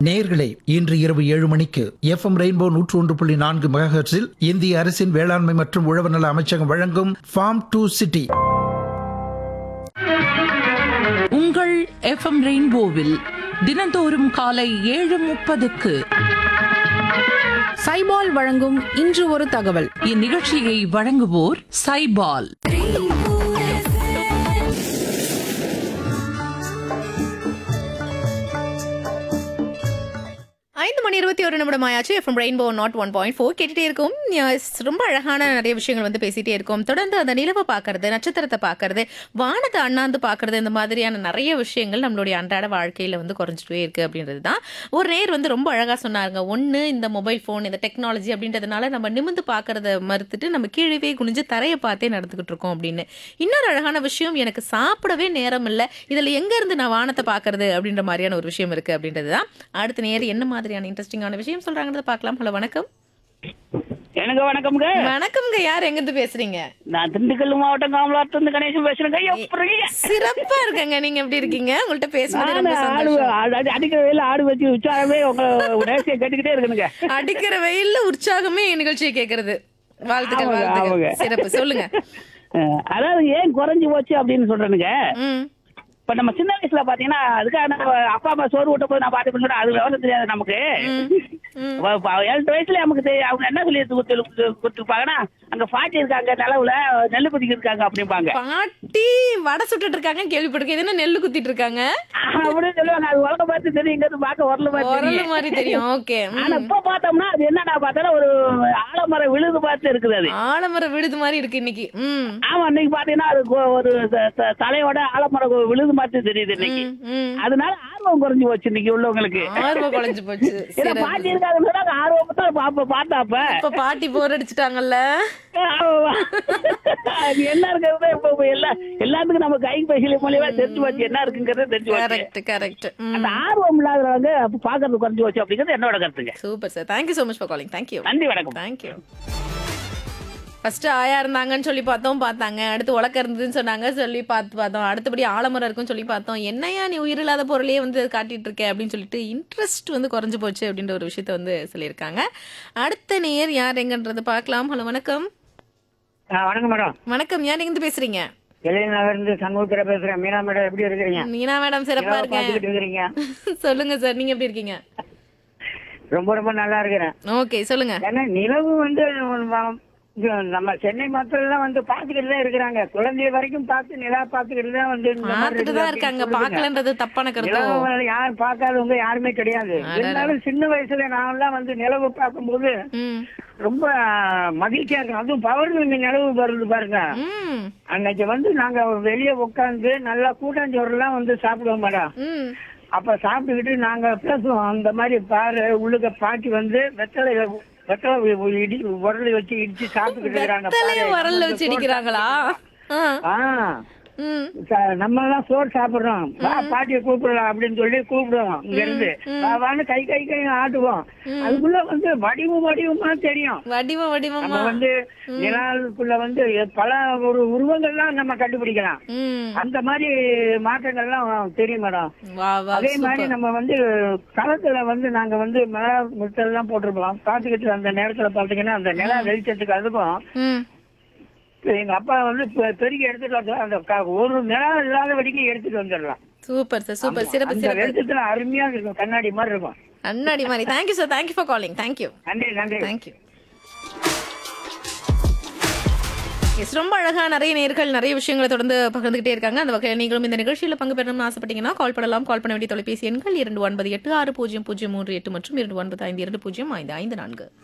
நேயர்களே இன்று இரவு ஏழு மணிக்கு எஃப்எம் ரெயின்போ நூற்று ஒன்று புள்ளி நான்கு மெகாஹெர்ட்ஸில் இந்திய அரசின் வேளாண்மை மற்றும் உழவர் நல அமைச்சகம் வழங்கும் ஃபார்ம் டு சிட்டி உங்கள் எஃப்எம் ரெயின்போவில் தினந்தோறும் காலை ஏழு முப்பதுக்கு சைபால் வழங்கும் இன்று ஒரு தகவல் இந்நிகழ்ச்சியை வழங்குவோர் சைபால் ஐந்து மணி இருபத்தி ஒரு நிமிடம் ஆயாச்சு FM rainbow nought one point four கேட்டுட்டே இருக்கும் Yes, ரொம்ப அழகான நிறைய விஷயங்கள் வந்து பேசிட்டே இருக்கோம் தொடர்ந்து அந்த நிலவை பார்க்கறது நட்சத்திரத்தை பார்க்கறது வானத்தை அண்ணாந்து பார்க்கறது இந்த மாதிரியான நிறைய விஷயங்கள் நம்மளுடைய அன்றாட வாழ்க்கையில வந்து குறைஞ்சிட்டே இருக்கு அப்படின்றது தான் ஒரு நேர் வந்து ரொம்ப அழகா சொன்னாருங்க ஒன்று இந்த மொபைல் ஃபோன் இந்த டெக்னாலஜி அப்படின்றதுனால நம்ம நிமிந்து பார்க்கறத மறுத்துட்டு நம்ம கீழவே குனிஞ்சு தரையை பார்த்தே நடந்துகிட்டு இருக்கோம் அப்படின்னு இன்னொரு அழகான விஷயம் எனக்கு சாப்பிடவே நேரம் இல்லை இதுல எங்க இருந்து நான் வானத்தை பார்க்கறது அப்படின்ற மாதிரியான ஒரு விஷயம் இருக்கு அப்படின்றது தான் அடுத்த நேர் என்ன மாதிரியான இன்ட்ரெஸ்டிங்கான விஷயம் சொல்றாங்கன்றத பார்க்கலாம் ஹலோ வணக்கம் எனக்கு வணக்கம்ங்க வணக்கம்ங்க யார் எங்க இருந்து பேசுறீங்க நான் திண்டுக்கல் மாவட்டம் காமலாத்துல இருந்து கணேசன் பேசுறேங்க எப்படி சிறப்பா இருக்கங்க நீங்க எப்படி இருக்கீங்க உங்கள்ட்ட பேசுனது ரொம்ப நானு ஆடு சந்தோஷம் ஆடு- அடி- அடிக்கிற வெயில ஆடு வச்சு உற்சாகமே உங்க நேசியை கேட்டுக்கிட்டே இருக்கணுங்க அடிக்கிற வெயில்ல உற்சாகமே என் நிகழ்ச்சியை கேக்குறது வாழ்த்துக்கள் ஆமாங்க, வாழ்த்துக்கள் ஆமாங்க. சிறப்பு சொல்லுங்க அஹ், அதாவது ஏன் குறைஞ்சு போச்சு அப்படின்னு சொல்றேனுங்க ம் இப்ப நம்ம சின்ன வயசுல பாத்தீங்கன்னா அதுக்காக நம்ம அப்பா அம்மா சோறு ஊட்ட போது நான் பாத்து பண்ண அது விவரம் தெரியாது நமக்கு வ- வ- ஏழு வயசுல நமக்கு தெரி- அவங்க என்ன சொல்லி கொடுத்து கொடுத்துருப்பாங்கன்னா அங்க பாட்டி இருக்காங்க நிலவுல நெல்லு குதிக்க இருக்காங்க அப்படிம்பாங்க பாட்டி வடை சுட்டுட்டு இருக்காங்க கேள்விப்பட்டிருக்கேன் இது என்ன நெல்லு குத்திட்டு இருக்காங்க அப்படின்னு சொல்லுவாங்க அது உலக பார்த்து தெரியும் இங்க இருந்து பார்க்க வரல மாதிரி உரல் தெரியும். மாதிரி தெரியும் ஓகே ஆனா இப்ப பார்த்தோம்னா அது என்னடா பார்த்தாலும் ஒரு ஆலமரம் விழுது பார்த்து இருக்குது அது ஆலமர விழுது மாதிரி இருக்கு இன்னைக்கு ம் ஆமா இன்னைக்கு பாத்தீங்கன்னா அது கொ- ஒரு த- த- தலையோட ஆலமரம் விழுது பார்த்து தெரியுது இன்னைக்கு ம், ம். அதனால ஆர்வம் குறைஞ்சு போச்சு இன்னைக்கு உள்ளவங்களுக்கு ஆர்வம் குறைஞ்சு போச்சு ஏன்னா சிறப்பு. பாட்டி இருக்காதுன்னு சொன்னா அந்த ஆர்வம் தான் பாப்ப பார்த்தாப்ப இப்ப பாட்டி போர் அடிச்சுட்டாங்கல்ல ஆமா. அது என்ன இருக்கிறது இப்ப இப்ப எல்லா எல்லாத்துக்கும் நம்ம கை பைசல மூலியமா தெரிஞ்சு போச்சு என்ன இருக்குங்கிறத தெரிஞ்சு போச்சு கரெக்ட் கரெக்ட் அந்த ஆர்வம் இல்லாதவங்க அப்ப பாக்குறது குறைஞ்சு போச்சு அப்படிங்கிறது என்னோட கருத்துங்க super sir thank you so much for calling thank you நன்றி வணக்கம் தேங்க்யூ ஃபர்ஸ்ட் ஆயா இருந்தாங்கன்னு சொல்லி பார்த்தோம் பார்த்தாங்க அடுத்து உலக்க இருந்ததுன்னு சொன்னாங்க சொல்லி பார்த்து பார்த்தோம் அடுத்தபடி ஆலமரம் இருக்குன்னு சொல்லி பார்த்தோம் என்னையா நீ உயிரில்லாத பொருளையே வந்து காட்டிட்டு இருக்க அப்படின்னு சொல்லிட்டு இன்ட்ரெஸ்ட் வந்து குறைஞ்சு போச்சு அப்படின்ற ஒரு விஷயத்த வந்து சொல்லியிருக்காங்க அடுத்த நேர் யார் எங்கன்றது பார்க்கலாம் ஹலோ வணக்கம் வணக்கம் மேடம் வணக்கம் யார் எங்கிருந்து பேசுறீங்க நகர் இருந்து சண்முகத்துல பேசுறேன் மீனா மேடம் எப்படி இருக்கிறீங்க மீனா மேடம் சிறப்பா இருக்கேன் இருக்கிறீங்க சொல்லுங்க சார் நீங்க எப்படி இருக்கீங்க ரொம்ப ரொம்ப நல்லா இருக்கிறேன் ஓகே சொல்லுங்க ஏன்னா நிலவு வந்து வ- இது நம்ம சென்னை மக்கள் எல்லாம் வந்து பாத்துக்கிட்டு தான் இருக்கிறாங்க குழந்தை வரைக்கும் பார்த்து நிலா பாத்துக்கிட்டு தான் வந்து இந்த மாதிரி பார்த்துட்டு தான் இருக்குது இருக்காங்க அப்படின்னு சொல்லுதுங்க. பார்க்கலன்றது தப்பான கருத்தோ நிலவு யார் பார்க்காதவங்க யாருமே கிடையாது இருந்தாலும் சின்ன வயசுல நான்லாம் வந்து நிலவு பார்க்கும்போது ம் ரொம்ப மகிழ்ச்சியா இருக்கும் அதுவும் பௌர்ணமி நிலவு வருது பாருங்க ம் அன்னைக்கு வந்து நாங்க வெளியே உட்காந்து நல்லா கூட்டாஞ்சோறு எல்லாம் வந்து சாப்பிடுவோம் மேடம் ம் அப்ப சாப்பிட்டுக்கிட்டு நாங்க பேசுவோம் அந்த மாதிரி பாரு உள்ளுக்க பாட்டி வந்து வெத்தலை வெத்தலை உ- இடி உரலை வச்சு இடிச்சு சாப்பிட்டுக்கிட்டு இருக்கிறாங்க வெத்தலைய பாரு. வரல்ல வச்சு அடிக்கிறாங்களா ஆ ஆ ம் ச- நம்ம எல்லாம் சோறு சாப்பிடுறோம் வா பாட்டியை கூப்பிடலாம் அப்படின்னு சொல்லி கூப்பிடுவோம் இங்க இருந்து வா, வான்னு கை கை கை ஆட்டுவோம் அதுக்குள்ள வந்து வடிவம் வடிவமா தெரியும் வடிவம் நம்ம வடிவமா வந்து நிலாவுக்குள்ள வந்து பல ஒரு உருவங்கள்லாம் நம்ம கண்டுபிடிக்கலாம் ம் அந்த மாதிரி மாற்றங்கள்லாம் தெரியும் மேடம் வா வா அதே மாதிரி நம்ம வந்து களத்துல வந்து நாங்க வந்து மழை முட்டெல்லாம் போட்டிருப்போம் பாத்துக்கிட்டு அந்த நேரத்துல பாத்தீங்கன்னா அந்த நிலா வெளிச்சத்துக்கு அதுக்கும் ம் எங்க அப்பா வந்து பெ- பெருக்கி எடுத்துட்டு வந்து அந்த க- ஒரு நிலா இல்லாத வரைக்கும் எடுத்துட்டு வந்துடலாம் சூப்பர் சார் சூப்பர் சிறப்பு அந்த சிறப்பு வெளிச்சத்துல அருமையா இருக்கும் கண்ணாடி மாதிரி இருக்கும் அண்ணாடி மாதிரி thank you sir thank you for calling thank you நன்றி நன்றி தேங்க்யூ எஸ் ரொம்ப அழகா நிறைய நேர்கள் நிறைய விஷயங்களை தொடர்ந்து பகிர்ந்துகிட்டே இருக்காங்க அந்த வகையில் நீங்களும் இந்த நிகழ்ச்சியில் பங்கு பெறணும்னு ஆசைப்பட்டீங்கன்னா கால் பண்ணலாம் கால் பண்ண வேண்டிய தொலைபேசி எண்கள் இரண்டு ஒன்பது எட்டு ஆறு பூஜ்ஜியம் பூஜ்ஜியம் மூன்று எட்டு மற்றும் இரண்டு ஒன்பது ஐந்து இரண்டு பூஜ்ஜியம் ஐந்து ஐந்து நான்கு